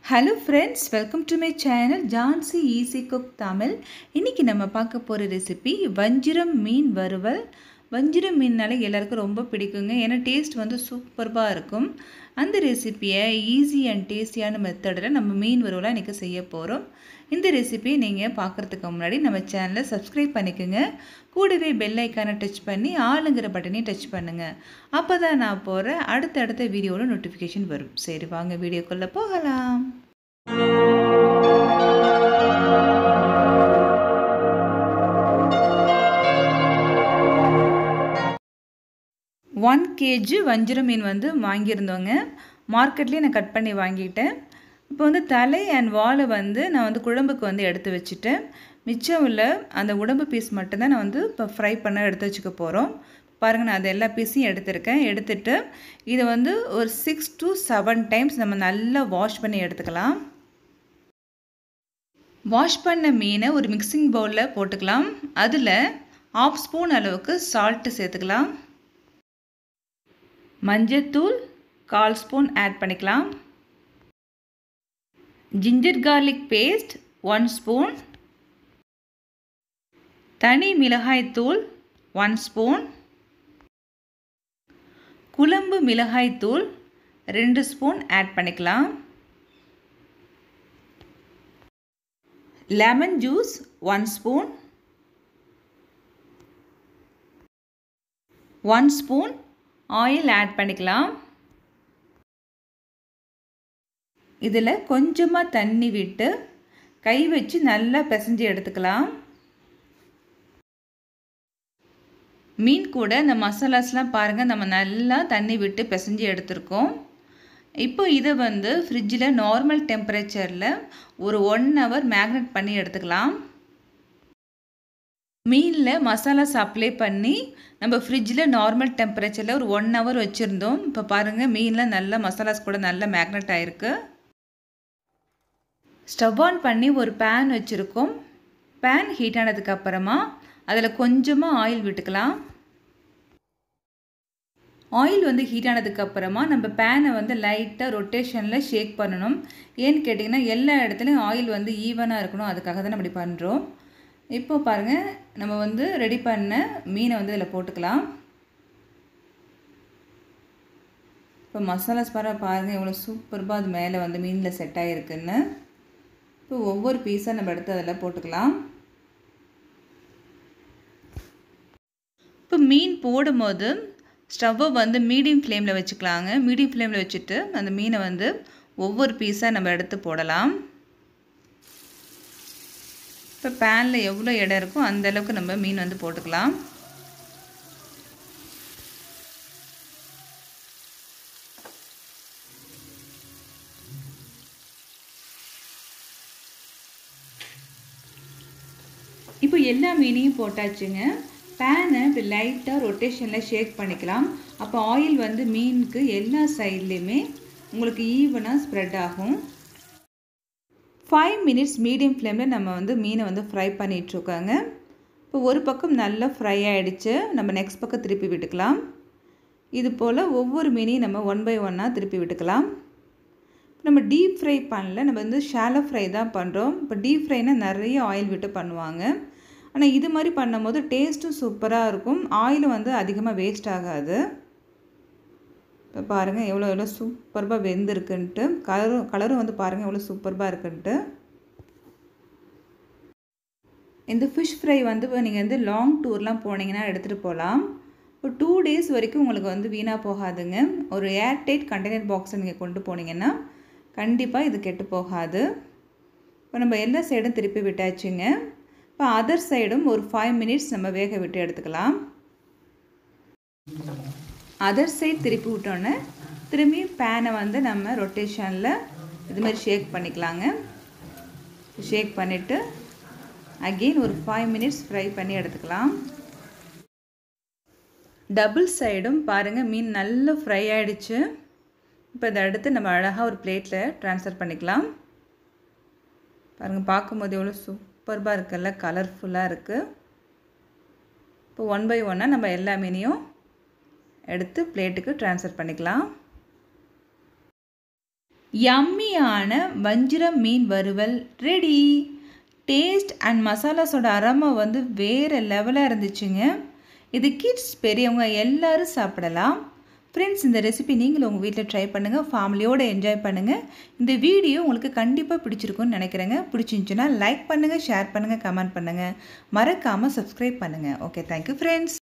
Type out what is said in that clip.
hello friends welcome to my channel Jhansi easy cook Tamil இன்றைக்கி நம்ம பார்க்க போகிற ரெசிபி வஞ்சிரம் மீன் வறுவல் வஞ்சிரம் மீன்னாலே எல்லாருக்கும் ரொம்ப பிடிக்குங்க ஏன்னா டேஸ்ட் வந்து சூப்பர்பாக இருக்கும் அந்த ரெசிப்பியை ஈஸி அண்ட் டேஸ்டியான மெத்தடில் நம்ம மீன் வறுவலாக இன்றைக்கி செய்ய போகிறோம் இந்த ரெசிபியை நீங்கள் பார்க்குறதுக்கு முன்னாடி நம்ம சேனலை சப்ஸ்கிரைப் பண்ணிக்கோங்க கூடவே பெல் ஐக்கானை டச் பண்ணி ஆளுங்கிற பட்டனையும் டச் பண்ணுங்கள் அப்போ தான் நான் போகிற அடுத்தடுத்த வீடியோவில் நோட்டிஃபிகேஷன் வரும் சரி வாங்க வீடியோக்குள்ளே போகலாம் ஒன் கேஜி வஞ்சிர மீன் வந்து வாங்கியிருந்தோங்க மார்க்கெட்லேயே நான் கட் பண்ணி வாங்கிட்டேன் இப்போ வந்து தலை அண்ட் வாலை வந்து நான் வந்து குழம்புக்கு வந்து எடுத்து வச்சுட்டேன் மிச்சம் உள்ள அந்த உடம்பு பீஸ் மட்டும்தான் நான் வந்து இப்போ ஃப்ரை பண்ண எடுத்து வச்சுக்க போகிறோம் பாருங்கள் நான் அது எல்லா பீஸையும் எடுத்திருக்கேன் எடுத்துட்டு இதை வந்து ஒரு சிக்ஸ் டு செவன் டைம்ஸ் நம்ம நல்லா வாஷ் பண்ணி எடுத்துக்கலாம் வாஷ் பண்ண மீனை ஒரு மிக்சிங் பவுலில் போட்டுக்கலாம் அதில் ஆஃப் ஸ்பூன் அளவுக்கு சால்ட்டு சேர்த்துக்கலாம் மஞ்சத்தூள் கால் ஸ்பூன் ஆட் பண்ணிக்கலாம் ginger garlic paste one spoon தனி மிளகாய் தூள் ஒன் ஸ்பூன் குழம்பு மிளகாய் தூள் ரெண்டு ஸ்பூன் ஆட் பண்ணிக்கலாம் lemon juice one spoon one spoon oil add பண்ணிக்கலாம் இதில் கொஞ்சமாக தண்ணி விட்டு கை வச்சு நல்லா பிசைஞ்சு எடுத்துக்கலாம் மீன் கூட இந்த மசாலாஸ்லாம் பாருங்கள் நம்ம நல்லா தண்ணி விட்டு பிசைஞ்சு எடுத்திருக்கோம் இப்போ இதை வந்து ஃப்ரிட்ஜில் நார்மல் டெம்பரேச்சரில் ஒரு ஒன் ஹவர் மேக்னெட் பண்ணி எடுத்துக்கலாம் மீனில் மசாலாஸ் அப்ளை பண்ணி நம்ம ஃப்ரிட்ஜில் நார்மல் டெம்பரேச்சரில் ஒரு ஒன் ஹவர் வச்சுருந்தோம் இப்போ பாருங்கள் மீனில் நல்லா மசாலாஸ் கூட நல்லா மேக்னெட் ஆகிருக்கு ஸ்டவ் ஆன் பண்ணி ஒரு பேன் வச்சுருக்கோம் பேன் ஹீட் ஆனதுக்கப்புறமா அதில் கொஞ்சமாக ஆயில் விட்டுக்கலாம் ஆயில் வந்து ஹீட் ஆனதுக்கப்புறமா நம்ம பேனை வந்து லைட்டாக ரொட்டேஷனில் ஷேக் பண்ணணும் ஏன்னு கேட்டிங்கன்னா எல்லா இடத்துலையும் ஆயில் வந்து ஈவனாக இருக்கணும் அதுக்காக தான் நம்ம இப்படி பண்ணுறோம் இப்போ பாருங்கள் நம்ம வந்து ரெடி பண்ண மீனை வந்து இதில் போட்டுக்கலாம் இப்போ மசாலாஸ் பாரு பாருங்கள் எவ்வளோ சூப்பர்பாக அது மேலே வந்து மீனில் செட் ஆகிருக்குன்னு இப்போ ஒவ்வொரு பீஸாக நம்ம எடுத்து அதில் போட்டுக்கலாம் இப்போ மீன் போடும்போது ஸ்டவ்வை வந்து மீடியம் ஃப்ளேமில் வச்சுக்கலாங்க மீடியம் ஃப்ளேமில் வச்சுட்டு அந்த மீனை வந்து ஒவ்வொரு பீஸாக நம்ம எடுத்து போடலாம் இப்போ பேனில் எவ்வளோ இடம் இருக்கோ அந்த அளவுக்கு நம்ம மீன் வந்து போட்டுக்கலாம் இப்போ எல்லா மீனையும் போட்டாச்சுங்க பேனை இப்போ லைட்டாக ரொட்டேஷனில் ஷேக் பண்ணிக்கலாம் அப்போ ஆயில் வந்து மீனுக்கு எல்லா சைட்லேயுமே உங்களுக்கு ஈவனாக ஸ்ப்ரெட் ஆகும் ஃபைவ் மினிட்ஸ் மீடியம் ஃப்ளேமில் நம்ம வந்து மீனை வந்து ஃப்ரை பண்ணிகிட்ருக்கோங்க இப்போ ஒரு பக்கம் நல்லா ஃப்ரை ஆகிடுச்சு நம்ம நெக்ஸ்ட் பக்கம் திருப்பி விட்டுக்கலாம் இது போல் ஒவ்வொரு மீனையும் நம்ம ஒன் பை ஒன்னாக திருப்பி விட்டுக்கலாம் நம்ம டீப் ஃப்ரை பண்ணல நம்ம வந்து ஷாலோ ஃப்ரை தான் பண்ணுறோம் இப்போ டீப் ஃப்ரைனால் நிறைய ஆயில் விட்டு பண்ணுவாங்க ஆனால் இது மாதிரி பண்ணும்போது டேஸ்ட்டும் சூப்பராக இருக்கும் ஆயிலும் வந்து அதிகமாக வேஸ்ட் ஆகாது இப்போ பாருங்கள் எவ்வளோ எவ்வளோ சூப்பர்பாக வெந்திருக்குன்ட்டு கலரும் கலரும் வந்து பாருங்கள் எவ்வளோ சூப்பர்பாக இருக்குன்ட்டு இந்த ஃபிஷ் ஃப்ரை வந்து இப்போ நீங்கள் வந்து லாங் டூர்லாம் போனீங்கன்னா எடுத்துகிட்டு போகலாம் இப்போ டூ டேஸ் வரைக்கும் உங்களுக்கு வந்து வீணாக போகாதுங்க ஒரு ஏர்டைட் கண்டெய்னர் பாக்ஸை நீங்கள் கொண்டு போனீங்கன்னா கண்டிப்பாக இது கெட்டு போகாது இப்போ நம்ம எல்லா சைடும் திருப்பி விட்டாச்சுங்க இப்போ அதர் சைடும் ஒரு ஃபைவ் மினிட்ஸ் நம்ம வேக விட்டு எடுத்துக்கலாம் அதர் சைட் திருப்பி விட்டோன்னே திரும்பி பேனை வந்து நம்ம ரொட்டேஷனில் இது மாதிரி ஷேக் பண்ணிக்கலாங்க ஷேக் பண்ணிவிட்டு அகெயின் ஒரு ஃபைவ் மினிட்ஸ் ஃப்ரை பண்ணி எடுத்துக்கலாம் டபுள் சைடும் பாருங்கள் மீன் நல்லா ஃப்ரை ஆகிடுச்சு இப்போ இதை அடுத்து நம்ம அழகாக ஒரு பிளேட்டில் ட்ரான்ஸ்ஃபர் பண்ணிக்கலாம் பாருங்கள் பார்க்கும்போது எவ்வளோ சூப்பர்பாக இருக்குல்ல கலர்ஃபுல்லாக இருக்குது இப்போ ஒன் பை ஒன்னாக நம்ம எல்லா மீனையும் எடுத்து பிளேட்டுக்கு ட்ரான்ஸ்ஃபர் பண்ணிக்கலாம் யம்மியான வஞ்சிரம் மீன் வறுவல் ரெடி டேஸ்ட் அண்ட் மசாலாஸோட அரோமா வந்து வேறு லெவலாக இருந்துச்சுங்க இது கிட்ஸ் பெரியவங்க எல்லாரும் சாப்பிடலாம் ஃப்ரெண்ட்ஸ் இந்த ரெசிபி நீங்களும் உங்கள் வீட்டில் ட்ரை பண்ணுங்கள் ஃபேமிலியோடு என்ஜாய் பண்ணுங்கள் இந்த வீடியோ உங்களுக்கு கண்டிப்பாக பிடிச்சிருக்குன்னு நினைக்கிறேங்க பிடிச்சிருந்துச்சுன்னா லைக் பண்ணுங்கள் ஷேர் பண்ணுங்கள் கமெண்ட் பண்ணுங்கள் மறக்காமல் சப்ஸ்கிரைப் பண்ணுங்கள் ஓகே தேங்க்யூ ஃப்ரெண்ட்ஸ்